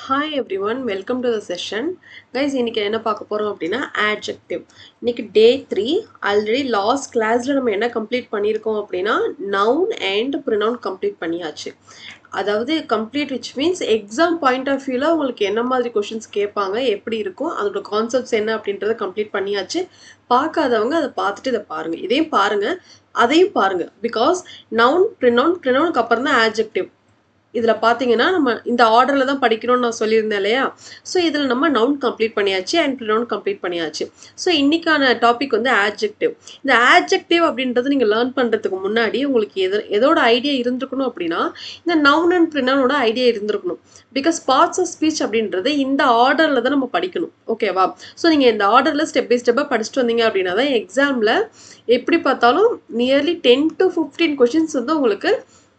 Hi everyone welcome to the session guys இன்னைக்கு என்ன பார்க்க போகிறோம் அப்படின்னா adjective இன்னைக்கு டே த்ரீ ஆல்ரெடி லாஸ்ட் கிளாஸில் நம்ம என்ன கம்ப்ளீட் பண்ணியிருக்கோம் அப்படின்னா நவுன் அண்ட் ப்ரினவுன் கம்ப்ளீட் பண்ணியாச்சு அதாவது complete which means exam point of வியூவில் உங்களுக்கு என்ன மாதிரி கொஷின்ஸ் கேட்பாங்க எப்படி இருக்கும் அதோட கான்செப்ட்ஸ் என்ன அப்படின்றத கம்ப்ளீட் பண்ணியாச்சு பார்க்காதவங்க அதை பார்த்துட்டு இதை பாருங்கள் இதையும் பாருங்கள் அதையும் பாருங்கள் பிகாஸ் நவுன் ப்ரினவுன் ப்ரினவுனுக்கு அப்புறம் தான் adjective இதில் பார்த்தீங்கன்னா நம்ம இந்த ஆர்டரில் தான் படிக்கணும்னு நான் சொல்லியிருந்தேன் இல்லையா ஸோ இதில் நம்ம நவுன் கம்ப்ளீட் பண்ணியாச்சு அண்ட் ப்ரினவுன் கம்ப்ளீட் பண்ணியாச்சு ஸோ இன்னைக்கான டாபிக் வந்து ஆட்ஜெக்டிவ் இந்த ஆட்ஜெக்டிவ் அப்படின்றது நீங்கள் லேர்ன் பண்ணுறதுக்கு முன்னாடி உங்களுக்கு எது எதோட ஐடியா இருந்திருக்கணும் அப்படின்னா இந்த நவுன் அண்ட் ப்ரினவுனோட ஐடியா இருந்திருக்கணும் பிகாஸ் பார்ட்ஸ் ஆஃப் ஸ்பீச் அப்படின்றது இந்த ஆர்டரில் தான் நம்ம படிக்கணும் ஓகேவா ஸோ நீங்கள் இந்த ஆர்டரில் ஸ்டெப் பை ஸ்டெப்பாக படிச்சுட்டு வந்தீங்க அப்படின்னா தான் எக்ஸாமில் எப்படி பார்த்தாலும் nearly ten to fifteen questions வந்து உங்களுக்கு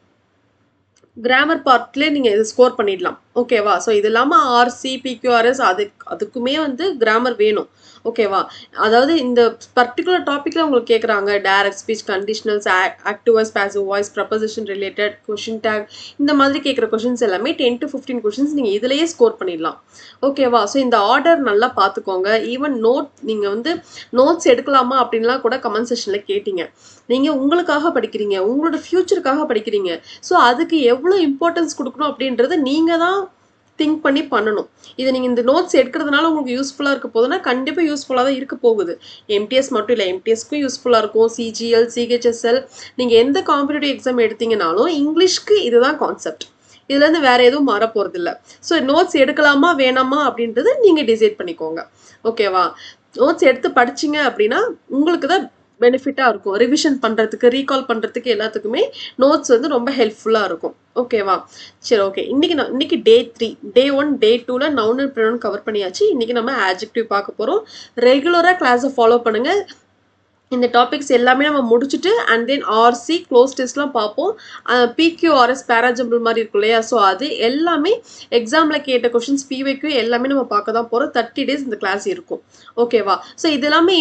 கிராமர் பார்ட்லேயே நீங்கள் இது ஸ்கோர் பண்ணிடலாம் ஓகேவா ஸோ இது இல்லாமல் ஆர்சி பிக்யூஆர்எஸ் அது அதுக்குமே வந்து கிராமர் வேணும் ஓகேவா அதாவது இந்த பர்டிகுலர் டாப்பிக்கில் உங்களுக்கு கேட்குறாங்க direct speech conditionals active voice passive voice preposition related question tag இந்த மாதிரி கேட்குற கொஷின்ஸ் எல்லாமே டென் டு ஃபிஃப்டீன் கொஷின்ஸ் நீங்கள் இதிலேயே ஸ்கோர் பண்ணிடலாம் ஓகேவா ஸோ இந்த ஆர்டர் நல்லா பார்த்துக்கோங்க ஈவன் நோட் நீங்கள் வந்து நோட்ஸ் எடுக்கலாமா அப்படின்லாம் கூட கமெண்ட் செஷனில் கேட்டீங்க நீங்கள் உங்களுக்காக படிக்கிறீங்க உங்களோட ஃப்யூச்சருக்காக படிக்கிறீங்க ஸோ அதுக்கு எவ்வளோ இம்பார்ட்டன்ஸ் கொடுக்கணும் அப்படின்றது நீங்கள் தான் திங்க் பண்ணி பண்ணணும் இதை நீங்கள் இந்த நோட்ஸ் எடுக்கிறதுனால உங்களுக்கு யூஸ்ஃபுல்லாக இருக்க போகுதுன்னா கண்டிப்பாக யூஸ்ஃபுல்லாக தான் இருக்க போகுது எம்டிஎஸ் மட்டும் இல்லை எம்டிஎஸ்க்கும் யூஸ்ஃபுல்லாக இருக்கும் சிஜிஎல் சிஹெச்எஸ்எல் நீங்கள் எந்த காம்படிட்டிவ் எக்ஸாம் எடுத்தீங்கனாலும் இங்கிலீஷ்க்கு இதுதான் கான்செப்ட் இதுலேருந்து வேறு எதுவும் மாற போகிறதில்ல ஸோ நோட்ஸ் எடுக்கலாமா வேணாமா அப்படின்றது நீங்கள் டிசைட் பண்ணிக்கோங்க ஓகேவா நோட்ஸ் எடுத்து படிச்சிங்க அப்படின்னா உங்களுக்கு தான் பெனிஃபிட்டாக இருக்கும் ரிவிஷன் பண்ணுறதுக்கு ரீகால் பண்ணுறதுக்கு எல்லாத்துக்குமே நோட்ஸ் வந்து ரொம்ப ஹெல்ப்ஃபுல்லாக இருக்கும் ஓகேவா சரி ஓகே இன்றைக்கி நான் இன்றைக்கி day three day one day டூவில் நவுன் அண்ட் ப்ரொனவுன் கவர் பண்ணியாச்சு இன்றைக்கி நம்ம ஆட்ஜெக்டிவ் பார்க்க போகிறோம் ரெகுலராக கிளாஸை ஃபாலோ பண்ணுங்கள் இந்த டாபிக்ஸ் எல்லாமே நம்ம முடிச்சுட்டு அண்ட் தென் ஆர்சி க்ளோஸ் டெஸ்ட்லாம் பார்ப்போம் பிக்யூஆர்எஸ் பேராஜம்பிள் மாதிரி இருக்கும் இல்லையா ஸோ அது எல்லாமே எக்ஸாமில் கேட்ட கொஷின்ஸ் பிவைக்கு எல்லாமே நம்ம பார்க்க தான் போகிறோம் தேர்ட்டி டேஸ் இந்த கிளாஸ் இருக்கும் ஓகேவா ஸோ இது எல்லாமே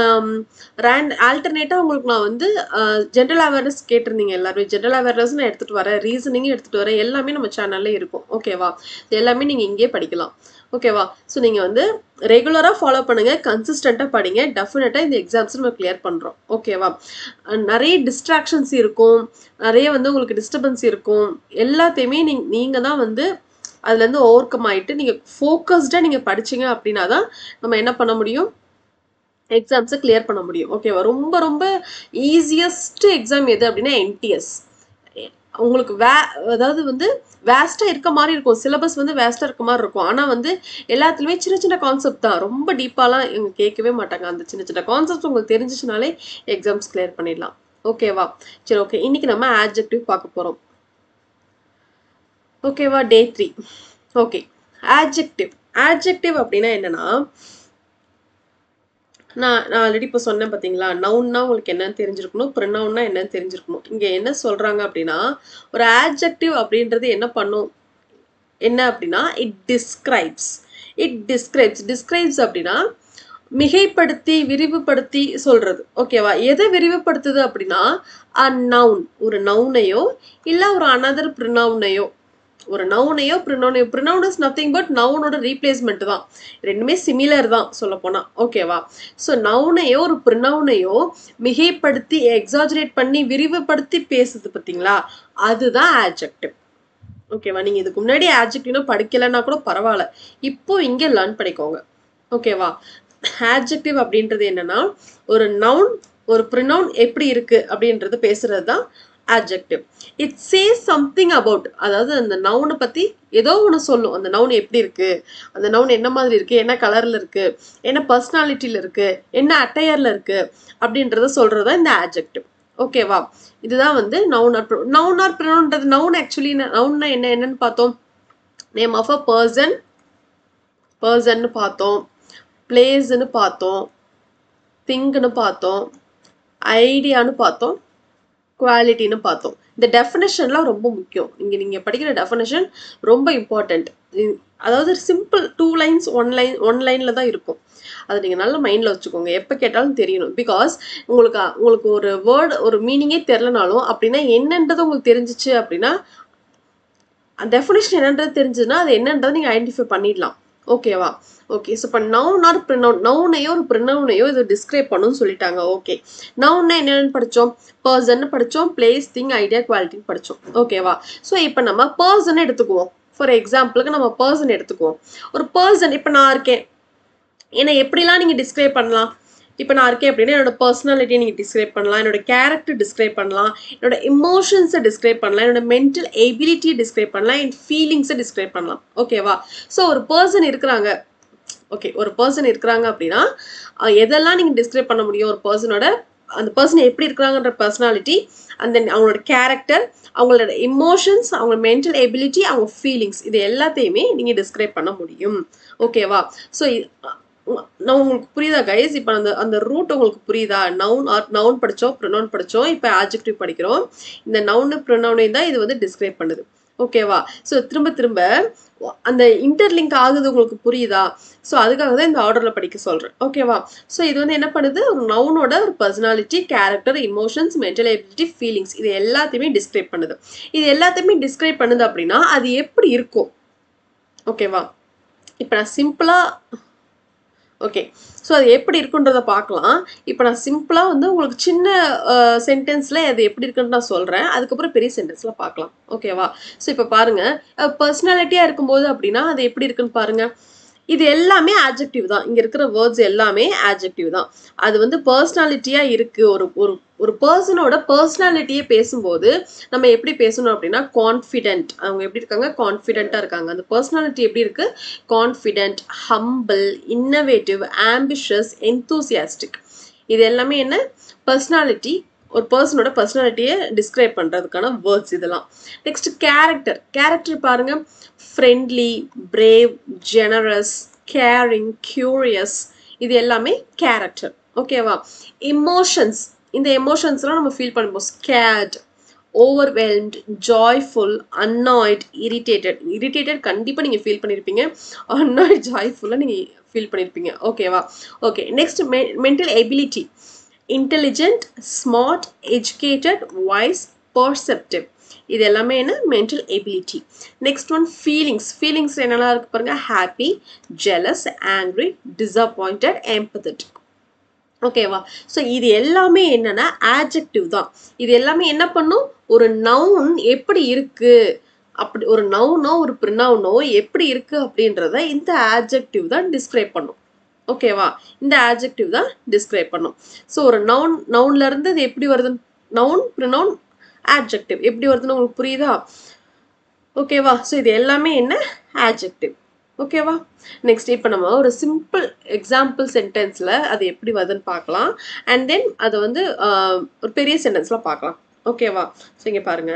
ரேண்ட் ஆல்டர்னேட்டாக உங்களுக்கு நான் வந்து ஜென்ரல் அவேர்னஸ் கேட்டிருந்தீங்க எல்லாருமே ஜென்ரல் அவேர்னஸ் நான் எடுத்துகிட்டு வரேன் ரீசனிங்கும் எடுத்துகிட்டு வரேன் எல்லாமே நம்ம சேனலில் இருக்கும் ஓகேவா இது எல்லாமே நீங்கள் இங்கேயே படிக்கலாம் ஓகேவா ஸோ நீங்கள் வந்து ரெகுலராக ஃபாலோ பண்ணுங்கள் கன்சிஸ்டண்ட்டாக படிங்க டெஃபினட்டாக இந்த எக்ஸாம்ஸ் நம்ம கிளியர் பண்ணுறோம் ஓகேவா நிறைய டிஸ்ட்ராக்ஷன்ஸ் இருக்கும் நிறைய வந்து உங்களுக்கு டிஸ்டர்பன்ஸ் இருக்கும் எல்லாத்தையுமே நீ நீங்கள் தான் வந்து அதுலேருந்து ஓவர் கம் ஆகிட்டு நீங்கள் ஃபோக்கஸ்டாக நீங்கள் படிச்சிங்க அப்படின்னா தான் நம்ம என்ன பண்ண முடியும் எக்ஸாம்ஸை கிளியர் பண்ண முடியும் ஓகேவா ரொம்ப ரொம்ப ஈஸியஸ்ட் எக்ஸாம் எது அப்படின்னா என்டிஎஸ் உங்களுக்கு வே அதாவது வந்து வேஸ்ட்டாக இருக்க மாதிரி இருக்கும் சிலபஸ் வந்து வேஸ்ட்டாக இருக்க மாதிரி இருக்கும் ஆனால் வந்து எல்லாத்துலேயுமே சின்ன சின்ன கான்செப்ட் தான் ரொம்ப டீப்பாலாம் இவங்க கேட்கவே மாட்டாங்க அந்த சின்ன சின்ன கான்செப்ட் உங்களுக்கு தெரிஞ்சிச்சுனாலே எக்ஸாம்ஸ் கிளியர் பண்ணிடலாம் ஓகேவா சரி ஓகே இன்றைக்கி நம்ம ஆட்ஜெக்டிவ் பார்க்க போகிறோம் ஓகேவா டே த்ரீ ஓகே ஆட்ஜெக்டிவ் ஆட்ஜெக்டிவ் அப்படின்னா என்னென்னா நான் நான் ஆல்ரெடி இப்போ சொன்னேன் பார்த்தீங்களா நவுன்னா உங்களுக்கு என்னன்னு தெரிஞ்சிருக்கணும் ப்ரினவுன்னா என்னன்னு தெரிஞ்சிருக்கணும் இங்கே என்ன சொல்கிறாங்க அப்படின்னா ஒரு ஆட்ஜெக்டிவ் அப்படின்றது என்ன பண்ணும் என்ன அப்படின்னா it describes it describes describes அப்படின்னா மிகைப்படுத்தி விரிவுபடுத்தி சொல்கிறது ஓகேவா எதை விரிவுபடுத்துது அப்படின்னா அ நவுன் ஒரு நவுனையோ இல்லை ஒரு அனதர் ப்ரினவுனையோ ஒரு நவுனையோ ப்ரினவுனையோ ப்ரினவுன் இஸ் நத்திங் பட் நவுனோட ரீப்ளேஸ்மெண்ட் தான் ரெண்டுமே சிமிலர் தான் சொல்ல போனால் ஓகேவா ஸோ நவுனையோ ஒரு ப்ரினவுனையோ மிகைப்படுத்தி எக்ஸாஜரேட் பண்ணி விரிவுபடுத்தி பேசுது பார்த்தீங்களா அதுதான் ஆட்ஜெக்டிவ் ஓகேவா நீங்கள் இதுக்கு முன்னாடி ஆட்ஜெக்டிவ்னு படிக்கலைன்னா கூட பரவாயில்ல இப்போ இங்கே லேர்ன் பண்ணிக்கோங்க ஓகேவா ஆட்ஜெக்டிவ் அப்படின்றது என்னன்னா ஒரு நவுன் ஒரு ப்ரினவுன் எப்படி இருக்கு அப்படின்றது பேசுறது தான் adjective it says something about அதாவது அந்த நவுனை பற்றி ஏதோ ஒன்று சொல்லும் அந்த நவுன் எப்படி இருக்கு அந்த நவுன் என்ன மாதிரி இருக்கு என்ன கலரில் இருக்கு என்ன பர்சனாலிட்டியில் இருக்கு என்ன அட்டையரில் இருக்கு அப்படின்றத சொல்றது தான் இந்த ஆட்ஜெக்டிவ் ஓகேவா இதுதான் வந்து நவுன் ஆர் நவுன் ஆர் ப்ரொனவுன்றது நவுன் ஆக்சுவலி நவுன்னா என்ன என்னன்னு பார்த்தோம் நேம் ஆஃப் அ பர்சன் பர்சன்னு பார்த்தோம் பிளேஸ்ன்னு பார்த்தோம் திங்குன்னு பார்த்தோம் ஐடியான்னு பார்த்தோம் குவாலிட்டின்னு பார்த்தோம் இந்த டெஃபினேஷன்லாம் ரொம்ப முக்கியம் இங்கே நீங்கள் படிக்கிற டெஃபினேஷன் ரொம்ப இம்பார்ட்டண்ட் அதாவது simple two lines one line one லைனில் தான் இருக்கும் அதை நீங்கள் நல்ல மைண்டில் வச்சுக்கோங்க எப்போ கேட்டாலும் தெரியணும் பிகாஸ் உங்களுக்கு உங்களுக்கு ஒரு வேர்டு ஒரு மீனிங்கே தெரிலனாலும் அப்படின்னா என்னன்றது உங்களுக்கு தெரிஞ்சிச்சு அப்படின்னா டெஃபினேஷன் என்னன்றது தெரிஞ்சதுன்னா அது என்னன்றதை நீங்கள் ஐடென்டிஃபை பண்ணிடலாம் ஓகேவா ஓகே ஸோ இப்போ நவுன் ஆர் ப்ரினவுன் நவுனையோ ஒரு ப்ரினவுனையோ இது டிஸ்கிரைப் பண்ணுன்னு சொல்லிட்டாங்க ஓகே நவுன்னா என்னென்னு படித்தோம் பர்சன் படித்தோம் பிளேஸ் திங் ஐடியா குவாலிட்டின்னு படித்தோம் ஓகேவா ஸோ இப்போ நம்ம பர்சன் எடுத்துக்குவோம் ஃபார் எக்ஸாம்பிளுக்கு நம்ம பர்சன் எடுத்துக்குவோம் ஒரு பர்சன் இப்போ நான் இருக்கேன் என்னை எப்படிலாம் நீங்கள் டிஸ்கிரைப் பண்ணலாம் இப்போ நான் இருக்கேன் அப்படின்னா என்னோட பர்சனாலிட்டியை நீங்கள் டிஸ்கிரைப் பண்ணலாம் என்னோட கேரக்டர் டிஸ்கிரைப் பண்ணலாம் என்னோட இமோஷன்ஸை டிஸ்கிரைப் பண்ணலாம் என்னோட மென்டல் எபிலிட்டியை டிஸ்கிரைப் பண்ணலாம் என் ஃபீலிங்ஸை டிஸ்கிரைப் பண்ணலாம் ஓகேவா ஸோ ஒரு பர்சன் இருக்கிறாங்க ஓகே ஒரு பர்சன் இருக்கிறாங்க அப்படின்னா எதெல்லாம் நீங்கள் டிஸ்கிரைப் பண்ண முடியும் ஒரு பர்சனோட அந்த பர்சன் எப்படி இருக்கிறாங்கன்ற பர்சனாலிட்டி அந்த அவங்களோட கேரக்டர் அவங்களோட இமோஷன்ஸ் அவங்க மென்டல் எபிலிட்டி அவங்க ஃபீலிங்ஸ் இது எல்லாத்தையுமே நீங்கள் டிஸ்கிரைப் பண்ண முடியும் ஓகேவா ஸோ நான் உங்களுக்கு புரியுதா கைஸ் இப்போ அந்த அந்த ரூட் உங்களுக்கு புரியுதா நவுன் ஆர் நவுன் படித்தோம் ப்ரொனவுன் படித்தோம் இப்போ ஆப்ஜெக்டிவ் படிக்கிறோம் இந்த நவுனு ப்ரொனவுனை தான் இது வந்து டிஸ்கிரைப் பண்ணுது ஓகேவா ஸோ திரும்ப திரும்ப அந்த இன்டர்லிங்க் ஆகுது உங்களுக்கு புரியுதா ஸோ அதுக்காக தான் இந்த ஆர்டரில் படிக்க சொல்கிறேன் ஓகேவா ஸோ இது வந்து என்ன பண்ணுது ஒரு நவுனோட ஒரு personality character emotions mental ability feelings இது எல்லாத்தையுமே டிஸ்கிரைப் பண்ணுது இது எல்லாத்தையுமே டிஸ்கிரைப் பண்ணுது அப்படின்னா அது எப்படி இருக்கும் ஓகேவா இப்போ நான் சிம்பிளாக ஓகே ஸோ அது எப்படி இருக்குன்றத பார்க்கலாம் இப்போ நான் சிம்பிளாக வந்து உங்களுக்கு சின்ன சென்டென்ஸில் அது எப்படி இருக்குன்னு நான் சொல்கிறேன் அதுக்கப்புறம் பெரிய சென்டென்ஸில் பார்க்கலாம் ஓகேவா ஸோ இப்போ பாருங்கள் பர்சனாலிட்டியாக இருக்கும்போது அப்படின்னா அது எப்படி இருக்குன்னு பாருங்கள் இது எல்லாமே ஆப்ஜெக்டிவ் தான் இங்கே இருக்கிற வேர்ட்ஸ் எல்லாமே ஆப்ஜெக்டிவ் தான் அது வந்து பர்சனாலிட்டியாக இருக்குது ஒரு ஒரு ஒரு பர்சனோட பர்சனாலிட்டியே பேசும்போது நம்ம எப்படி பேசணும் அப்படின்னா கான்ஃபிடென்ட் அவங்க எப்படி இருக்காங்க கான்ஃபிடென்ட்டாக இருக்காங்க அந்த பர்சனாலிட்டி எப்படி இருக்குது confident humble innovative ambitious enthusiastic இது எல்லாமே என்ன பர்சனாலிட்டி ஒரு பர்சனோட பர்சனாலிட்டியை டிஸ்கிரைப் பண்ணுறதுக்கான வேர்ட்ஸ் இதெல்லாம் நெக்ஸ்ட் கேரக்டர் கேரக்டர் பாருங்கள் friendly brave generous caring curious இது எல்லாமே கேரக்டர் ஓகேவா இமோஷன்ஸ் இந்த எமோஷன்ஸ்லாம் நம்ம ஃபீல் பண்ணும்போது scared overwhelmed joyful annoyed irritated irritated கண்டிப்பாக நீங்கள் ஃபீல் பண்ணியிருப்பீங்க அன்னாய்ட் ஜாய்ஃபுல்லாக நீங்கள் ஃபீல் பண்ணியிருப்பீங்க ஓகேவா ஓகே நெக்ஸ்ட் மெ mental ability intelligent smart educated wise perceptive இது எல்லாமே என்ன mental ability next one feelings feelings என்னெல்லாம் இருக்கு பாருங்க happy jealous angry disappointed empathetic ஓகேவா ஸோ இது எல்லாமே என்னன்னா ஆப்ஜெக்டிவ் தான் இது எல்லாமே என்ன பண்ணும் ஒரு நவுன் எப்படி இருக்கு அப்படி ஒரு நவுனோ ஒரு ப்ரினவுனோ எப்படி இருக்கு அப்படின்றத இந்த ஆப்ஜெக்டிவ் தான் டிஸ்கிரைப் பண்ணும் ஓகேவா இந்த ஆப்ஜெக்டிவ் தான் டிஸ்கிரைப் பண்ணும் ஸோ ஒரு நவுன் நவுன்ல இருந்து இது எப்படி வருது நவுன் ப்ரினவுன் ஆப்ஜெக்டிவ் எப்படி வருதுன்னு உங்களுக்கு புரியுதா ஓகேவா ஸோ இது எல்லாமே என்ன ஆப்ஜெக்டிவ் ஓகேவா நெக்ஸ்ட் இப்போ நம்ம ஒரு சிம்பிள் எக்ஸாம்பிள் சென்டென்ஸில் அது எப்படி வருதுன்னு பார்க்கலாம் அண்ட் தென் அதை வந்து ஒரு பெரிய சென்டென்ஸில் பார்க்கலாம் ஓகேவா ஸோ இங்கே பாருங்க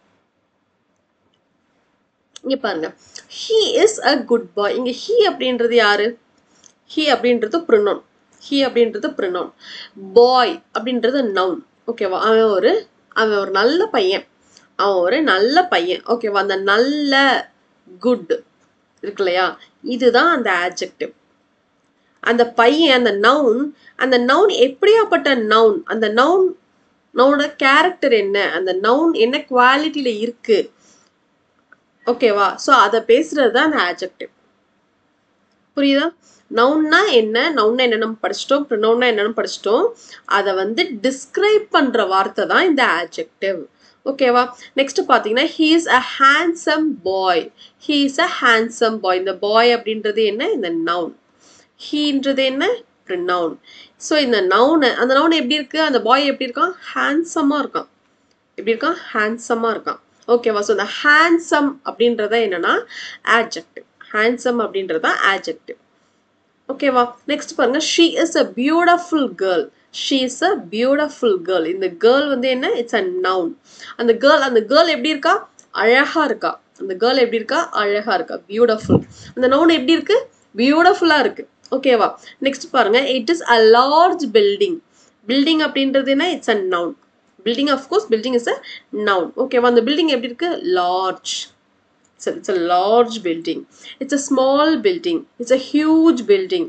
இங்கே பாருங்க he is a good boy இங்கே ஹீ அப்படின்றது யாரு ஹீ அப்படின்றது ப்ரினோன் ஹீ அப்படின்றது ப்ரினோன் பாய் அப்படின்றது நவுன் ஓகேவா அவன் ஒரு அவன் ஒரு நல்ல பையன் அவன் ஒரு நல்ல பையன் ஓகேவா அந்த நல்ல குட் இருக்கு இல்லையா இதுதான் அந்த ஆப்ஜெக்டிவ் அந்த பையன் அந்த நவுன் அந்த நவுன் எப்படியாப்பட்ட நவுன் அந்த நவுன் நவுனோட கேரக்டர் என்ன அந்த நவுன் என்ன குவாலிட்டியில இருக்கு ஓகேவா ஸோ அதை பேசுறது தான் அந்த ஆப்ஜெக்டிவ் புரியுதா நவுன்னா என்ன நவுன்னா என்ன நம்ம படிச்சிட்டோம் ப்ரினவுன்னா என்னன்னு படிச்சிட்டோம் அதை வந்து டிஸ்கிரைப் பண்ற வார்த்தை தான் இந்த ஆப்ஜெக்டிவ் ஓகேவா நெக்ஸ்ட் பார்த்தீங்கன்னா he is a handsome boy he is a handsome boy இந்த பாய் அப்படின்றது என்ன இந்த நவுன் ஹீன்றது என்ன ப்ரினவுன் ஸோ இந்த நவுனை அந்த நவுன் எப்படி இருக்கு அந்த பாய் எப்படி இருக்கான் ஹேண்ட்ஸமாக இருக்கான் எப்படி இருக்கான் ஹேண்ட்ஸமாக இருக்கான் ஓகேவா ஸோ இந்த ஹேண்ட்ஸம் அப்படின்றத என்னன்னா ஆட்ஜெக்டிவ் ஹேண்ட்ஸம் அப்படின்றது தான் ஆட்ஜெக்டிவ் ஓகேவா நெக்ஸ்ட் பாருங்க she is a beautiful girl she is a beautiful girl இந்த கேர்ள் வந்து என்ன இட்ஸ் அ நவுன் அந்த கேர்ள் அந்த கேர்ள் எப்படி இருக்கா அழகா இருக்கா அந்த கேர்ள் எப்படி இருக்கா அழகா இருக்கா பியூட்டிஃபுல் அந்த நவுன் எப்படி இருக்கு பியூட்டிஃபுல்லா இருக்கு ஓகேவா நெக்ஸ்ட் பாருங்க it is a large building building அப்படின்றது என்ன it's a noun building of course building is a noun ஓகேவா அந்த பில்டிங் எப்படி இருக்கு large So it's a large building. It's a small building. It's a huge building.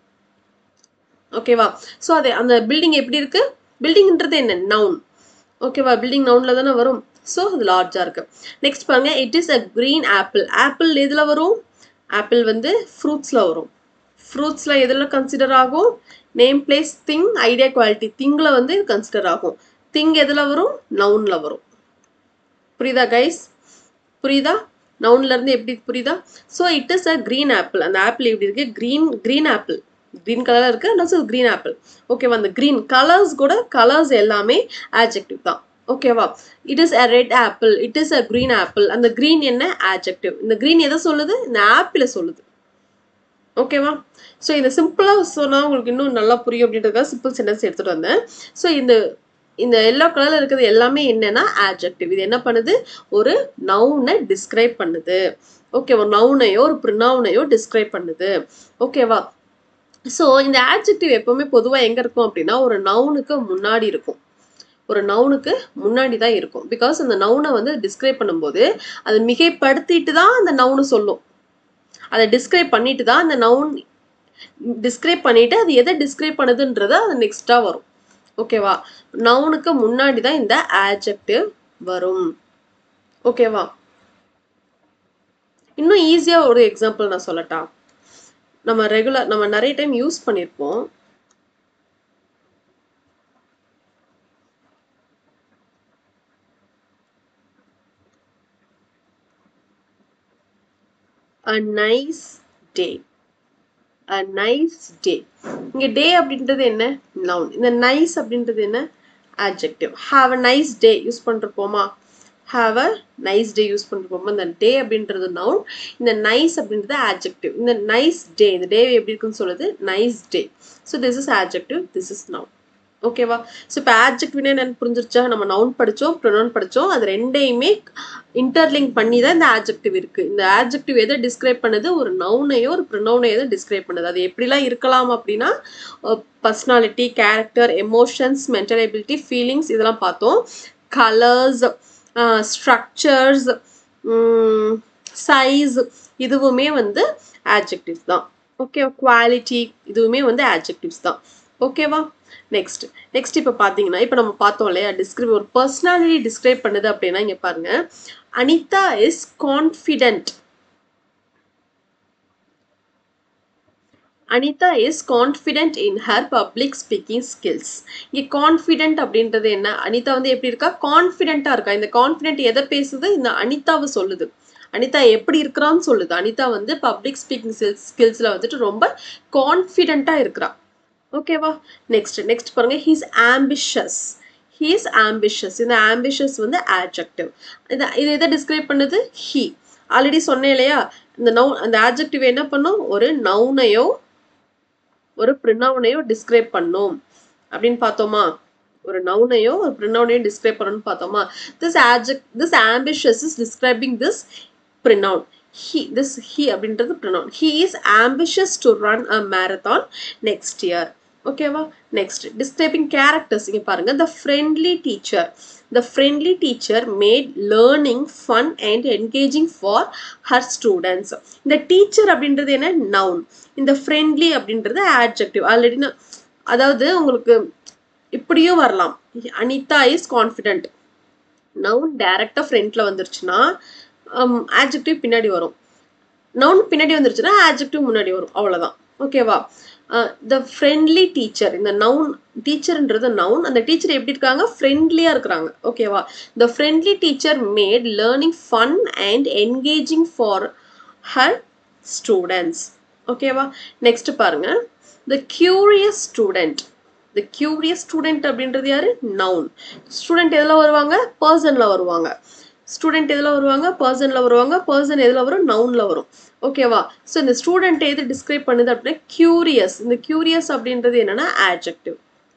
ஓகேவா so அது அந்த building எப்படி இருக்கு பில்டிங்ன்றது என்ன நவுன் ஓகேவா பில்டிங் நவுன்ல தானே வரும் ஸோ அது லார்ஜாக இருக்குது நெக்ஸ்ட் பாருங்க it is a green apple apple எதில் வரும் ஆப்பிள் வந்து ஃப்ரூட்ஸில் வரும் ஃப்ரூட்ஸில் எதில் கன்சிடர் ஆகும் name place thing idea quality திங்கில் வந்து கன்சிடர் ஆகும் திங் எதில் வரும் நவுனில் வரும் புரியுதா கைஸ் புரியுதா நவுன்ல இருந்து எப்படி புரியுதா so it is a green apple அந்த ஆப்பிள் எப்படி இருக்கு க்ரீன் க்ரீன் ஆப்பிள் க்ரீன் கலரில் இருக்கு அண்ட் க்ரீன் ஆப்பிள் ஓகேவா அந்த க்ரீன் கலர்ஸ் கூட கலர்ஸ் எல்லாமே ஆட்ஜெக்டிவ் தான் ஓகேவா it is a red apple it is a green apple அந்த க்ரீன் என்ன ஆட்ஜெக்டிவ் இந்த க்ரீன் எதை சொல்லுது இந்த ஆப்பிளை சொல்லுது ஓகேவா ஸோ இதை சிம்பிளாக சொன்னால் உங்களுக்கு இன்னும் நல்லா புரியும் அப்படின்றதுக்காக சிம்பிள் சென்டென்ஸ் எடுத்துகிட்டு வந்தேன் ஸோ இந்த இந்த எல்லோ கலரில் இருக்கிறது எல்லாமே என்னன்னா ஆட்ஜெக்டிவ் இது என்ன பண்ணுது ஒரு நவுனை டிஸ்கிரைப் பண்ணுது ஓகேவா நவுனையோ ஒரு ப்ரினவுனையோ டிஸ்கிரைப் பண்ணுது ஓகேவா ஸோ இந்த ஆட்ஜெக்டிவ் எப்பவுமே பொதுவாக எங்கே இருக்கும் அப்படின்னா ஒரு நவுனுக்கு முன்னாடி இருக்கும் ஒரு நவுனுக்கு முன்னாடி தான் இருக்கும் பிகாஸ் அந்த நவுனை வந்து டிஸ்கிரைப் பண்ணும்போது அதை மிகைப்படுத்திட்டு தான் அந்த நவுனு சொல்லும் அதை டிஸ்கிரைப் பண்ணிட்டு தான் அந்த நவுன் டிஸ்கிரைப் பண்ணிட்டு அது எதை டிஸ்கிரைப் பண்ணுதுன்றது அது நெக்ஸ்ட்டாக வரும் ஓகேவா நவுனுக்கு முன்னாடி தான் இந்த ஆட்ஜெக்டிவ் வரும் ஓகேவா இன்னும் ஈஸியாக ஒரு எக்ஸாம்பிள் நான் சொல்லட்டா நம்ம ரெகுலர் நம்ம நிறைய டைம் யூஸ் பண்ணியிருப்போம் a nice day a nice day இங்க டே அப்படின்றது என்ன நவுன் இந்த நைஸ் அப்படின்றது என்ன adjective have a nice day use பண்ணிருப்போமா have a nice day use பண்ணிருப்போமா இந்த டே அப்படின்றது நவுன் இந்த நைஸ் அப்படின்றது adjective இந்த நைஸ் டே இந்த டே எப்படி இருக்குன்னு சொல்லுது nice day so this is adjective this is noun ஓகேவா ஸோ இப்போ ஆட்ஜெக்டிவ்னே என்னன்னு புரிஞ்சிருச்சா நம்ம நவுன் படித்தோம் ப்ரொனவுன் படித்தோம் அது ரெண்டையுமே இன்டர்லிங்க் பண்ணி தான் இந்த ஆட்ஜெக்டிவ் இருக்குது இந்த ஆட்ஜெக்டிவ் எதை டிஸ்கிரைப் பண்ணுது ஒரு நவுனையோ ஒரு ப்ரொனவுனையோ எதை டிஸ்கிரைப் பண்ணுது அது எப்படிலாம் இருக்கலாம் அப்படின்னா personality character emotions mental ability feelings இதெல்லாம் பார்த்தோம் கலர்ஸ் ஸ்ட்ரக்சர்ஸ் சைஸ் இதுவுமே வந்து ஆட்ஜெக்டிவ்ஸ் தான் ஓகே குவாலிட்டி இதுவுமே வந்து ஆட்ஜெக்டிவ்ஸ் தான் ஓகேவா நெக்ஸ்ட் நெக்ஸ்ட் இப்போ பார்த்தீங்கன்னா இப்போ நம்ம பார்த்தோம் இல்லையா டிஸ்கிரைப் ஒரு பர்சனாலிட்டி டிஸ்கிரைப் பண்ணுது அப்படின்னா இங்கே பாருங்க Anita is confident Anita is confident in her public speaking skills இங்கே கான்ஃபிடென்ட் அப்படின்றது என்ன அனிதா வந்து எப்படி இருக்கா கான்ஃபிடென்ட்டாக இருக்கா இந்த கான்ஃபிடென்ட் எதை பேசுது இந்த அனிதாவை சொல்லுது அனிதா எப்படி இருக்கிறான்னு சொல்லுது அனிதா வந்து பப்ளிக் ஸ்பீக்கிங் ஸ்கில்ஸ் ஸ்கில்ஸில் வந்துட்டு ரொம்ப கான்ஃபிடென்ட்டாக இருக்கிறா ஓகேவா நெக்ஸ்ட் நெக்ஸ்ட் பாருங்க ஹீஸ் ஆம்பிஷஸ் ஹீஸ் ஆம்பிஷஸ் இந்த ஆம்பிஷஸ் வந்து ஆட்ஜெக்டிவ் இது இது எதை டிஸ்கிரைப் பண்ணுது ஹீ ஆல்ரெடி சொன்னேன் இல்லையா இந்த நவு அந்த ஆட்ஜெக்டிவ் என்ன பண்ணும் ஒரு நவுனையோ ஒரு ப்ரினவுனையோ டிஸ்கிரைப் பண்ணும் அப்படின்னு பார்த்தோமா ஒரு நவுனையோ ஒரு ப்ரினவுனையோ டிஸ்கிரைப் பண்ணணும்னு பார்த்தோமா this adject this ambitious is describing this pronoun he this he அப்படின்றது pronoun he is ambitious to run a marathon next year ஓகேவா நெக்ஸ்ட் டிஸ்கிரைபிங் கேரக்டர்ஸ் இங்கே பாருங்க the friendly teacher the friendly teacher made learning fun and engaging for her students இந்த teacher அப்படின்றது என்ன noun இந்த friendly அப்படின்றது ஆட்ஜெக்டிவ் already நான் அதாவது உங்களுக்கு இப்படியும் வரலாம் அனிதா இஸ் கான்ஃபிடென்ட் நவுன் டேரெக்டாக ஃப்ரண்ட்டில் வந்துருச்சுன்னா ஆட்ஜெக்டிவ் பின்னாடி வரும் நவுன் பின்னாடி வந்துருச்சுன்னா ஆட்ஜெக்டிவ் முன்னாடி வரும் அவ்வளோதான் ஓகேவா த ஃப்ரெண்ட்லி டீச்சர் இந்த நவுன் டீச்சர்ன்றது நவுன் அந்த டீச்சர் எப்படி இருக்காங்க ஃப்ரெண்ட்லியாக இருக்கிறாங்க ஓகேவா the friendly teacher made learning fun and engaging for her students ஓகேவா நெக்ஸ்ட் பாருங்க the curious student the curious student அப்படின்றது யாரு நவுன் ஸ்டூடெண்ட் எதில் வருவாங்க பர்சனில் வருவாங்க ஸ்டூடெண்ட் எதில் வருவாங்க பர்சனில் வருவாங்க பர்சன் எதில் வரும் நவுனில் வரும் ஓகேவா ஸோ இந்த ஸ்டூடெண்ட் எது டிஸ்கிரைப் பண்ணுது அப்படின்னா கியூரியஸ் இந்த கியூரியஸ் அப்படின்றது என்னன்னா adjective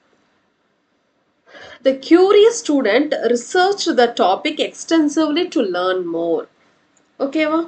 the curious student research the topic extensively to learn more ஓகேவா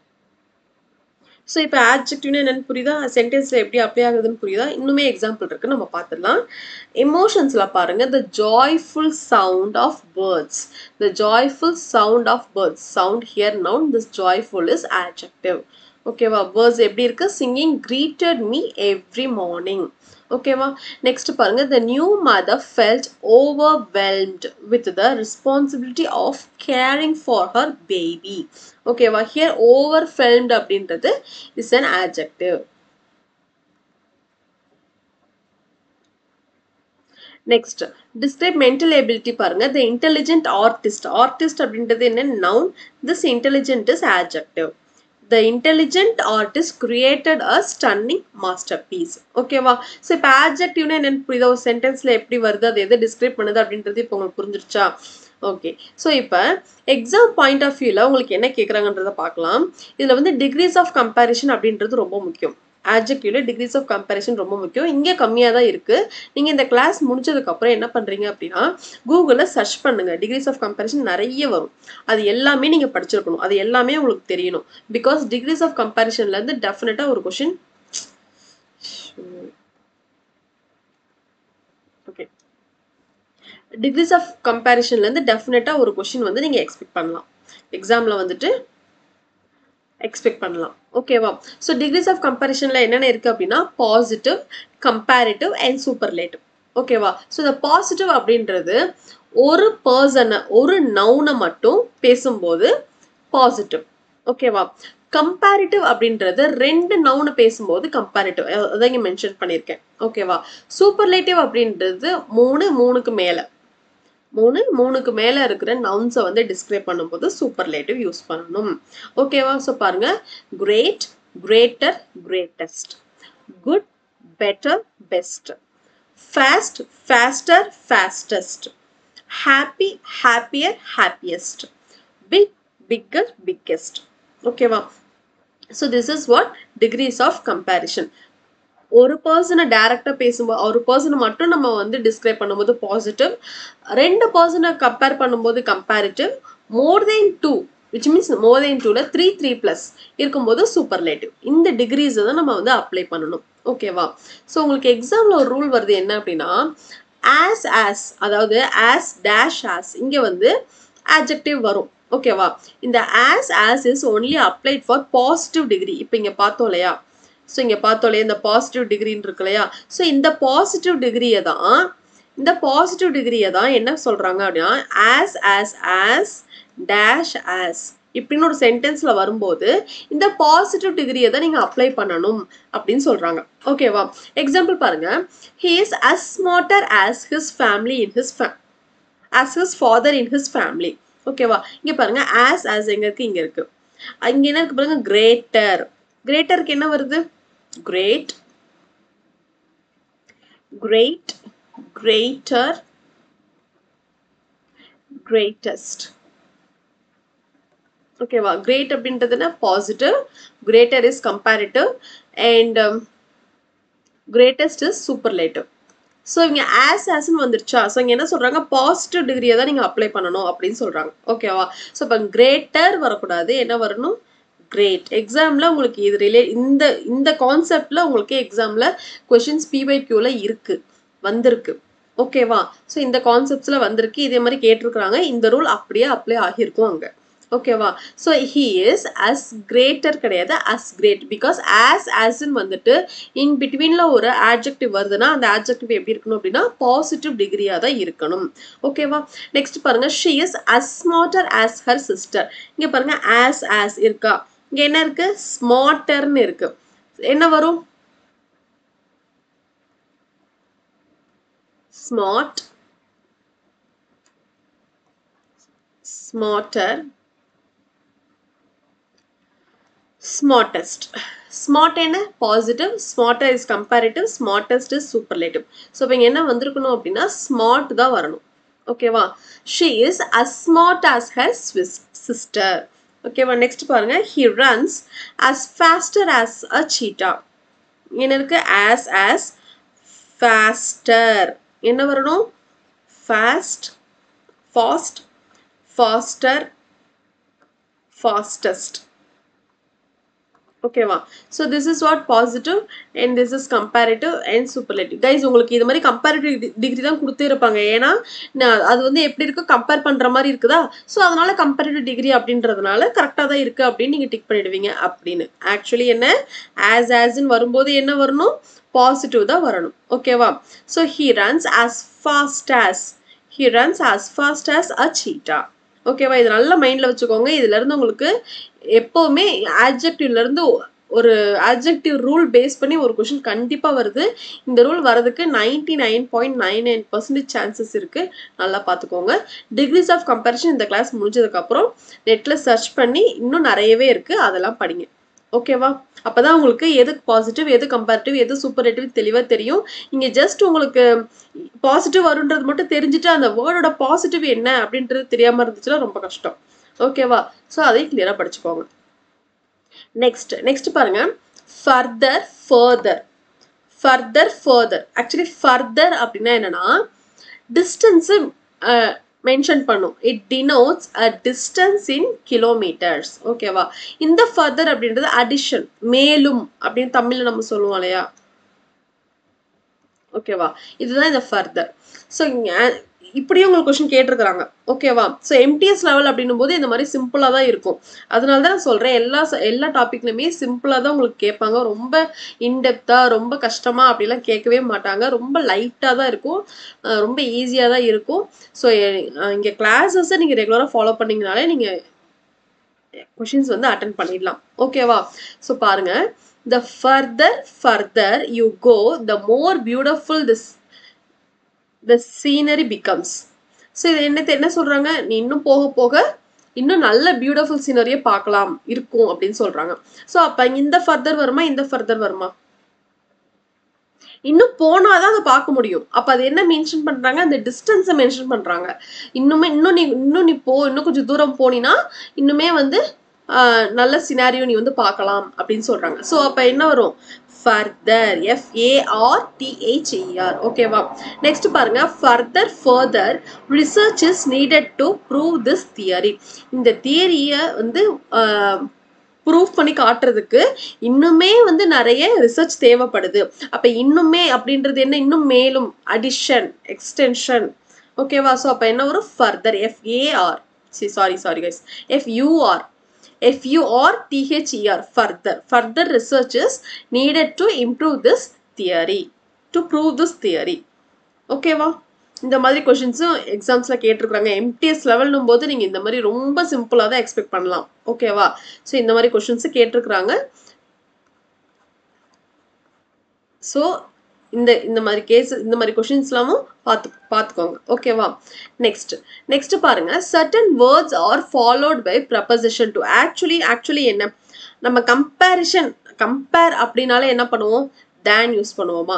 ஸோ இப்போ ஆட்ஜெக்டிவ்னு என்னென்னு புரியுதா சென்டென்ஸில் எப்படி அப்ளை ஆகுதுன்னு புரியுதா இன்னுமே எக்ஸாம்பிள் இருக்குது நம்ம பார்த்துடலாம் எமோஷன்ஸில் பாருங்கள் the joyful sound of birds the joyful sound of birds sound here noun this joyful is adjective ஓகேவா வேர்ஸ் எப்படி இருக்கு singing greeted me every morning ஓகேவா நெக்ஸ்ட் பாருங்க the new mother felt overwhelmed with the responsibility of caring for her baby ஓகேவா here overwhelmed அப்படின்றது is an adjective next describe mental ability பாருங்க the intelligent artist artist அப்படின்றது என்ன noun this intelligent is adjective the intelligent artist created a stunning masterpiece ஓகேவா so இப்போ ஆப்ஜெக்டிவ்னா என்னன்னு புரியுதா ஒரு சென்டென்ஸ்ல எப்படி வருது அது எதை டிஸ்கிரைப் பண்ணுது அப்படின்றது இப்போ உங்களுக்கு புரிஞ்சிருச்சா ஓகே ஸோ இப்போ எக்ஸாம் பாயிண்ட் ஆஃப் வியூவில் உங்களுக்கு என்ன கேட்குறாங்கன்றத பார்க்கலாம் இதில் வந்து டிகிரிஸ் ஆஃப் கம்பேரிஷன் அப்படின்றது ரொம்ப முக்கியம் ஆப்ஜெக்டிவ்ல டிகிரிஸ் ஆஃப் கம்பேரிஷன் ரொம்ப முக்கியம் இங்கே கம்மியாக தான் இருக்குது நீங்கள் இந்த கிளாஸ் முடிச்சதுக்கப்புறம் என்ன பண்ணுறீங்க அப்படின்னா கூகுளில் சர்ச் பண்ணுங்கள் டிகிரிஸ் ஆஃப் கம்பேரிஷன் நிறைய வரும் அது எல்லாமே நீங்கள் படிச்சிருக்கணும் அது எல்லாமே உங்களுக்கு தெரியணும் பிகாஸ் டிகிரிஸ் ஆஃப் கம்பேரிஷன்லேருந்து டெஃபினட்டாக ஒரு கொஷின் ஓகே டிகிரிஸ் ஆஃப் கம்பேரிஷன்லேருந்து டெஃபினட்டாக ஒரு கொஷின் வந்து நீங்கள் எக்ஸ்பெக்ட் பண்ணலாம் எக்ஸாமில் வந்துட்டு எக்ஸ்பெக்ட் பண்ணலாம் ஓகேவா ஸோ டிகிரிஸ் ஆஃப் கம்பேரிஷனில் என்னென்ன இருக்குது அப்படின்னா பாசிட்டிவ் கம்பேரிட்டிவ் அண்ட் சூப்பர்லேட்டிவ் ஓகேவா ஸோ இந்த பாசிட்டிவ் அப்படின்றது ஒரு பர்சனை ஒரு நவுனை மட்டும் பேசும்போது பாசிட்டிவ் ஓகேவா கம்பேரிட்டிவ் அப்படின்றது ரெண்டு நவுனை பேசும்போது கம்பேரிட்டிவ் அதான் இங்கே மென்ஷன் பண்ணியிருக்கேன் ஓகேவா சூப்பர்லேட்டிவ் அப்படின்றது மூணு மூணுக்கு மேலே மூணு மூணுக்கு மேலே இருக்கிற நவுன்ஸை வந்து டிஸ்கிரைப் பண்ணும்போது சூப்பர்லேட்டிவ் யூஸ் பண்ணணும் ஓகேவா ஸோ பாருங்க great greater greatest good better best fast faster fastest happy happier happiest big bigger biggest ஓகேவா so this is what degrees of comparison ஒரு பர்சனை டேரெக்டாக பேசும்போது ஒரு பர்சனை மட்டும் நம்ம வந்து டிஸ்கிரைப் பண்ணும்போது பாசிட்டிவ் ரெண்டு பர்சனை கம்பேர் பண்ணும்போது comparative more than two which means more than டூவில் த்ரீ த்ரீ ப்ளஸ் இருக்கும்போது சூப்பர்லேட்டிவ் இந்த டிகிரிஸை தான் நம்ம வந்து அப்ளை பண்ணணும் ஓகேவா ஸோ உங்களுக்கு எக்ஸாமில் ஒரு ரூல் வருது என்ன அப்படின்னா ஆஸ் ஆஸ் அதாவது ஆஸ் டேஷ் ஆஸ் இங்கே வந்து ஆப்ஜெக்டிவ் வரும் ஓகேவா இந்த as as is only applied for positive degree இப்போ இங்கே பார்த்தோம் இல்லையா ஸோ இங்கே பார்த்தோம் இல்லையா இந்த பாசிட்டிவ் டிகிரின்னு இருக்கு இல்லையா ஸோ இந்த பாசிட்டிவ் டிகிரியை தான் இந்த பாசிட்டிவ் டிகிரியை தான் என்ன சொல்கிறாங்க அப்படின்னா as as as dash as இப்படின்னு ஒரு சென்டென்ஸில் வரும்போது இந்த பாசிட்டிவ் டிகிரியை தான் நீங்கள் அப்ளை பண்ணணும் அப்படின்னு சொல்கிறாங்க ஓகேவா எக்ஸாம்பிள் பாருங்க he is as smarter as his family in his ஃபே as his father in his family ஓகேவா இங்கே பாருங்க ஆஸ் ஆஸ் எங்கே இருக்குது இங்கே இருக்குது இங்கே என்ன இருக்கு பாருங்க கிரேட்டர் கிரேட்டருக்கு என்ன வருது கிரேட் கிரேட் கிரேட்டர் கிரேட்டஸ்ட் ஓகேவா கிரேட் அப்படின்றதுனா positive greater is comparative and greatest is superlative so இவங்க ஆஸ் ஆஸ்ன்னு வந்துருச்சா ஸோ இங்கே என்ன சொல்கிறாங்க பாசிட்டிவ் டிகிரியை தான் நீங்கள் அப்ளை பண்ணணும் அப்படின்னு சொல்கிறாங்க ஓகேவா ஸோ இப்போ கிரேட்டர் வரக்கூடாது என்ன வரணும் கிரேட் எக்ஸாமில் உங்களுக்கு இது ரிலே இந்த இந்த கான்செப்டில் உங்களுக்கு எக்ஸாமில் கொஷின்ஸ் பிவை கியூவில் இருக்குது வந்திருக்கு ஓகேவா ஸோ இந்த கான்செப்ட்ஸில் வந்திருக்கு இதே மாதிரி கேட்டிருக்கிறாங்க இந்த ரூல் அப்படியே அப்ளை ஆகியிருக்கும் அங்கே ஓகேவா so he is as greater கிடையாது அஸ் கிரேட் பிகாஸ் ஆஸ் ஆஸ்ன்னு வந்துட்டு இன் பிட்வீனில் ஒரு ஆட்ஜெக்டிவ் வருதுன்னா அந்த ஆட்ஜெக்டிவ் எப்படி இருக்கணும் அப்படின்னா பாசிட்டிவ் டிகிரியாக தான் இருக்கணும் ஓகேவா நெக்ஸ்ட் பாருங்க she is as smarter as her sister இங்கே பாருங்க ஆஸ் ஆஸ் இருக்கா இங்கே என்ன இருக்கு ஸ்மார்ட்டர்னு இருக்கு என்ன வரும் ஸ்மார்ட் ஸ்மார்ட்டர் ஸ்மார்ட்டஸ்ட் ஸ்மார்ட் என்ன positive smarter is comparative smartest is superlative so இப்போ இங்கே என்ன வந்திருக்கணும் அப்படின்னா ஸ்மார்ட் தான் வரணும் ஓகேவா she is as smart as her Swiss sister ஓகேவா நெக்ஸ்ட் பாருங்க he runs as faster as a cheetah என்ன இருக்கு ஆஸ் ஆஸ் ஃபாஸ்டர் என்ன வரணும் ஃபாஸ்ட் ஃபாஸ்ட் ஃபாஸ்டர் ஃபாஸ்டஸ்ட் ஓகேவா so this is what positive and this is comparative and superlative guys உங்களுக்கு இது மாதிரி கம்பேரிட்டிவ் டிகிரி தான் கொடுத்தே இருப்பாங்க ஏன்னா நான் அது வந்து எப்படி இருக்கு கம்பேர் பண்ணுற மாதிரி இருக்குதா ஸோ அதனால கம்பேரிட்டிவ் டிகிரி அப்படின்றதுனால கரெக்டாக தான் இருக்குது அப்படின்னு நீங்கள் டிக் பண்ணிடுவீங்க அப்படின்னு ஆக்சுவலி என்ன ஆஸ் ஆஸ்ன்னு வரும்போது என்ன வரணும் பாசிட்டிவ் தான் வரணும் ஓகேவா so he runs as fast as he runs as fast as a cheetah ஓகேவா இது நல்லா மைண்டில் வச்சுக்கோங்க இதுலேருந்து உங்களுக்கு எப்போவுமே ஆப்ஜெக்டிவ்லேருந்து ஒரு ஆப்ஜெக்டிவ் ரூல் பேஸ் பண்ணி ஒரு கொஷின் கண்டிப்பாக வருது இந்த ரூல் வரதுக்கு ninety nine point nine nine percentage chances இருக்குது நல்லா பார்த்துக்கோங்க டிகிரிஸ் ஆஃப் கம்பேரிஷன் இந்த கிளாஸ் முடிஞ்சதுக்கப்புறம் நெட்டில் சர்ச் பண்ணி இன்னும் நிறையவே இருக்குது அதெல்லாம் படிங்க ஓகேவா அப்பதான் உங்களுக்கு எது பாசிட்டிவ் எது கம்பேரிட்டிவ் எது சூப்பரேட்டிவ் தெளிவாக தெரியும் இங்கே ஜஸ்ட் உங்களுக்கு பாசிட்டிவ் வருன்றது மட்டும் தெரிஞ்சுட்டு அந்த வேர்டோட பாசிட்டிவ் என்ன அப்படின்றது தெரியாமல் இருந்துச்சுன்னா ரொம்ப கஷ்டம் ஓகேவா ஸோ அதையும் கிளியராக படிச்சுக்கோங்க நெக்ஸ்ட் நெக்ஸ்ட் பாருங்க further further further further actually further அப்படின்னா என்னன்னா டிஸ்டன்ஸு மென்ஷன் பண்ணும் it denotes a distance in kilometers ஓகேவா இந்த ஃபர்தர் அப்படின்றது அடிஷன் மேலும் அப்படின்னு தமிழ்ல நம்ம சொல்லுவோம் இல்லையா ஓகேவா இதுதான் இந்த ஃபர்தர் ஸோ இப்படியும் உங்களுக்கு கொஸ்டின் கேட்டிருக்கிறாங்க ஓகேவா ஸோ எம்டிஎஸ் லெவல் அப்படின்னும் போது இந்த மாதிரி சிம்பிளாக தான் இருக்கும் அதனால தான் நான் சொல்கிறேன் எல்லா எல்லா டாப்பிக்லையுமே சிம்பிளாக தான் உங்களுக்கு கேட்பாங்க ரொம்ப இன்டெப்த்தாக ரொம்ப கஷ்டமாக அப்படிலாம் கேட்கவே மாட்டாங்க ரொம்ப லைட்டாக தான் இருக்கும் ரொம்ப ஈஸியாக தான் இருக்கும் ஸோ இங்கே கிளாஸஸை நீங்கள் ரெகுலராக ஃபாலோ பண்ணிங்கனாலே நீங்கள் கொஷின்ஸ் வந்து அட்டன் பண்ணிடலாம் ஓகேவா ஸோ பாருங்கள் the further further you go the more beautiful this the scenery becomes so இது என்ன என்ன சொல்றாங்க நீ இன்னும் போக போக இன்னும் நல்ல பியூட்டிஃபுல் சீனரியை பார்க்கலாம் இருக்கும் அப்படின்னு சொல்றாங்க ஸோ அப்ப இந்த ஃபர்தர் வருமா இந்த ஃபர்தர் வருமா இன்னும் போனாதான் அதை பார்க்க முடியும் அப்ப அது என்ன மென்ஷன் பண்றாங்க அந்த டிஸ்டன்ஸை மென்ஷன் பண்றாங்க இன்னுமே இன்னும் நீ இன்னும் நீ போ இன்னும் கொஞ்சம் தூரம் போனீன்னா இன்னுமே வந்து நல்ல சினாரியோ நீ வந்து பார்க்கலாம் அப்படின்னு சொல்றாங்க ஸோ அப்போ என்ன வரும் ஃபர்தர் எஃப்ஏஆர் டிஹெச்இஆர் ஓகேவா நெக்ஸ்ட் பாருங்க further further research is needed to prove this theory இந்த தியரியை வந்து ப்ரூவ் பண்ணி காட்டுறதுக்கு இன்னுமே வந்து நிறைய ரிசர்ச் தேவைப்படுது அப்போ இன்னுமே அப்படின்றது என்ன இன்னும் மேலும் அடிஷன் எக்ஸ்டென்ஷன் ஓகேவா ஸோ அப்போ என்ன வரும் further F A R C sorry sorry guys F U R FUR THER further. Further research is needed to improve this theory. To prove this theory. ஓகேவா இந்த மாதிரி கொஷின்ஸும் எக்ஸாம்ஸில் கேட்டிருக்காங்க எம்டிஎஸ் லெவல்னும் போது நீங்கள் இந்த மாதிரி ரொம்ப சிம்பிளாக தான் எக்ஸ்பெக்ட் பண்ணலாம் ஓகேவா ஸோ இந்த மாதிரி கொஷின்ஸு கேட்டிருக்கிறாங்க ஸோ இந்த இந்த மாதிரி கேஸ் இந்த மாதிரி கொஷின்ஸ்லாமும் பார்த்து பார்த்துக்கோங்க ஓகேவா நெக்ஸ்ட் நெக்ஸ்ட் பாருங்க certain words are followed by preposition to actually actually என்ன நம்ம கம்பேரிஷன் கம்பேர் அப்படின்னாலே என்ன பண்ணுவோம் தேன் யூஸ் பண்ணுவோமா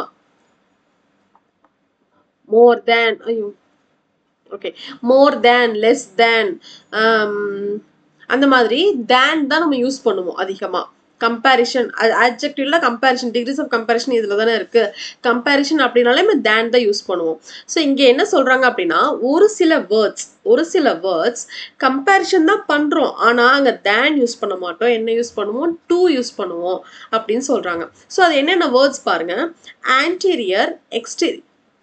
மோர் தேன் ஐயோ ஓகே மோர் தேன் லெஸ் தேன் அந்த மாதிரி தேன் தான் நம்ம யூஸ் பண்ணுவோம் அதிகமாக கம்பேரிஷன் அட்ஜெக்டிவ்ல கம்பேரிஷன் டிகிரிஸ் ஆஃப் கம்பேரிஷன் இதில் தானே இருக்கு கம்பேரிஷன் அப்படின்னாலே நம்ம தேன் தான் யூஸ் பண்ணுவோம் ஸோ இங்கே என்ன சொல்றாங்க அப்படின்னா ஒரு சில வேர்ட்ஸ் ஒரு சில வேர்ட்ஸ் கம்பேரிஷன் தான் பண்றோம் ஆனால் அங்கே தேன் யூஸ் பண்ண மாட்டோம் என்ன யூஸ் பண்ணுவோம் டூ யூஸ் பண்ணுவோம் அப்படின்னு சொல்றாங்க ஸோ அது என்னென்ன வேர்ட்ஸ் பாருங்க ஆன்டீரியர் எக்ஸ்டீரியர்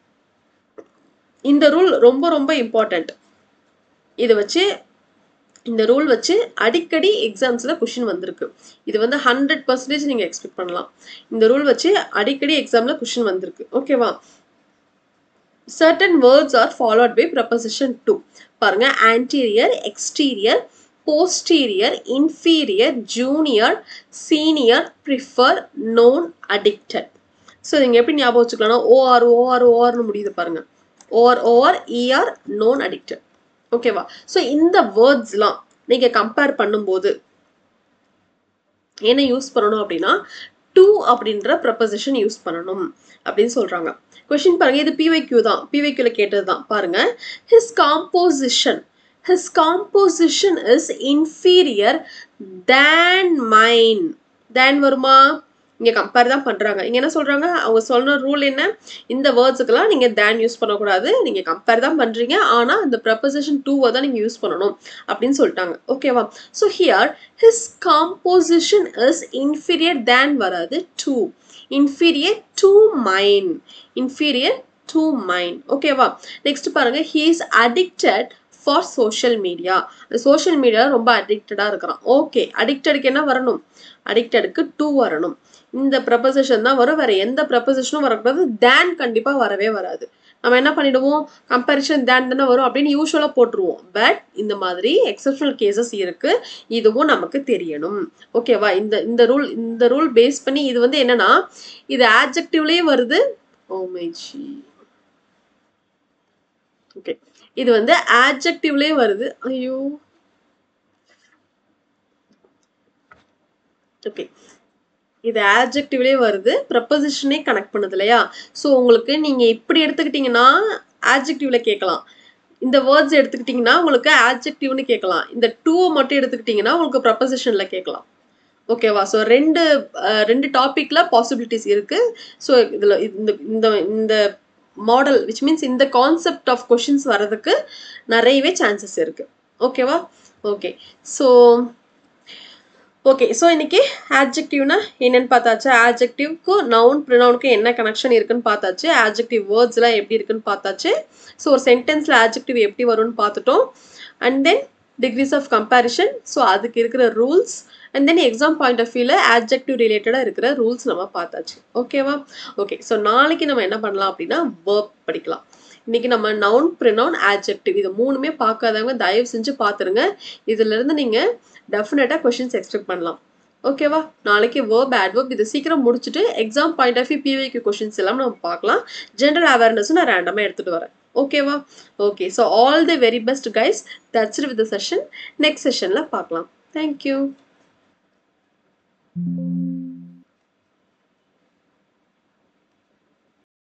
இந்த ரூல் ரொம்ப ரொம்ப இம்பார்ட்டண்ட் இதை வச்சு இந்த ரூல் வச்சு அடிக்கடி எக்ஸாம்ஸில் கொஷின் வந்திருக்கு இது வந்து ஹண்ட்ரட் பர்சன்டேஜ் நீங்கள் எக்ஸ்பெக்ட் பண்ணலாம் இந்த ரூல் வச்சு அடிக்கடி எக்ஸாமில் கொஷின் வந்திருக்கு ஓகேவா certain words are followed by preposition to பாருங்க anterior exterior posterior inferior junior senior prefer known addicted so நீங்கள் எப்படி ஞாபகம் வச்சுக்கலாம்னா ஓஆர் ஓஆர் ஓஆர்னு முடியுது பாருங்க O R O R E R known addicted ஓகேவா ஸோ இந்த வேர்ட்ஸ்லாம் நீங்கள் கம்பேர் பண்ணும்போது என்ன யூஸ் பண்ணணும் அப்படின்னா டூ அப்படின்ற ப்ரப்பசிஷன் யூஸ் பண்ணணும் அப்படின்னு சொல்றாங்க கொஷின் பாருங்க இது பிவைக்யூ தான் பிவைக்யூல கேட்டது தான் பாருங்க his composition his composition is inferior than mine than வருமா இங்க கம்பேர் தான் பண்றாங்க. இங்க என்ன சொல்றாங்க, அவங்க சொன்ன ரூல் என்ன? இந்த வேர்ட்ஸ்க்குலாம் நீங்க தேன் யூஸ் பண்ணக்கூடாது. நீங்க கம்பேர் தான் பண்றீங்க. ஆனா இந்த ப்ரப்போசிஷன் டூவ தான் நீங்க யூஸ் பண்ணணும் அப்படின்னு சொல்லிட்டாங்க. ஓகேவா? So here his composition is inferior than வராது to. Inferior to mine. Inferior to mine. ஓகேவா? நெக்ஸ்ட் பாருங்க he is addicted for social media. Social media ரொம்ப அடிக்டடா இருக்கிறான். ஓகே. அடிக்டடுக்கு என்ன வரணும்? அடிக்டடுக்கு டூ வரணும். இந்த ப்ரப்போசிஷன் தான் வரும். வேற எந்த ப்ரப்போசிஷனும் வரக்கூடாது. தேன் கண்டிப்பா வரவே வராது. நம்ம என்ன பண்ணிடுவோம்? கம்பேரிஷன் தேன் தானே வரும் அப்படின்னு யூசுவலா போட்டுருவோம். பட் இந்த மாதிரி எக்செப்ஷனல் கேஸஸ் இருக்கு. இதுவும் நமக்கு தெரியணும். ஓகேவா? இந்த இந்த ரூல் இந்த ரூல் பேஸ் பண்ணி இது வந்து என்னன்னா, இது ஆட்ஜெக்டிவ்லயே வருது. Oh my G. ஓகே. இது வந்து ஆட்ஜெக்டிவ்லயே வருது. ஐயோ! ஓகே. இது ஆட்ஜெக்டிவ்லயே வருது. ப்ரப்போசிஷனே கனெக்ட் பண்ணுது இல்லையா? ஸோ உங்களுக்கு நீங்க இப்படி எடுத்துக்கிட்டீங்கன்னா, ஆட்ஜெக்டிவ்ல கேட்கலாம். இந்த வேர்ட்ஸ் எடுத்துக்கிட்டீங்கன்னா, உங்களுக்கு ஆட்ஜெக்டிவ்னு கேட்கலாம். இந்த டூவ மட்டும் எடுத்துக்கிட்டீங்கன்னா, உங்களுக்கு ப்ரப்போசிஷன்ல கேட்கலாம். ஓகேவா? ஸோ 2 அ 2 டாபிக்ல பாசிபிலிட்டீஸ் இருக்கு. ஸோ இதுல இந்த இந்த இந்த மாடல் விச் மீன்ஸ் இந்த கான்செப்ட் ஆஃப் கொஸ்டின்ஸ் வரதுக்கு நெறையவே சான்சஸ் இருக்கு. ஓகேவா? ஓகே. So okay. ஸோ இன்னைக்கு ஆட்ஜெக்டிவ்னா என்னன்னு பார்த்தாச்சு. ஆட்ஜெக்டிவ்க்கும் நவுன், ப்ரொனவுனுக்கும் என்ன கனெக்ஷன் இருக்குன்னு பார்த்தாச்சு. ஆட்ஜெக்டிவ் வேர்ட்ஸ்லாம் எப்படி இருக்குன்னு பார்த்தாச்சு. ஸோ ஒரு சென்டென்ஸ்ல ஆட்ஜெக்டிவ் எப்படி வரும்னு பார்த்துட்டோம். And then degrees of comparison. So அதுக்கு இருக்கிற rules and then exam point of வியூல ஆட்ஜெக்டிவ் ரிலேட்டடா இருக்கிற ரூல்ஸ் நம்ம பார்த்தாச்சு. ஓகேவா? ஓகே. ஸோ நாளைக்கு நம்ம என்ன பண்ணலாம் அப்படின்னா, வெர்ப் படிக்கலாம். இன்னைக்கு நம்ம நவுன், ப்ரொனவுன், ஆட்ஜெக்டிவ் இது 3மே பார்க்காதவங்க தயவு செஞ்சு பார்த்துருங்க. இதிலிருந்து நீங்க டெஃபினட்டா கொஸ்டின்ஸ் எக்ஸ்பெக்ட் பண்ணலாம். ஓகேவா? நாளைக்கு வெர்ப், அட்வெர்ப் இத சீக்கிரம் முடிச்சுட்டு exam point of view PYQ questions எல்லாம் நம்ம பார்க்கலாம். ஜெனரல் அவேர்னஸும் நான் ரேண்டமா எடுத்துட்டு வரேன். ஓகேவா? Okay. So all the very best guys. That's it with the session. Next செஷன்ல பார்க்கலாம். Thank you.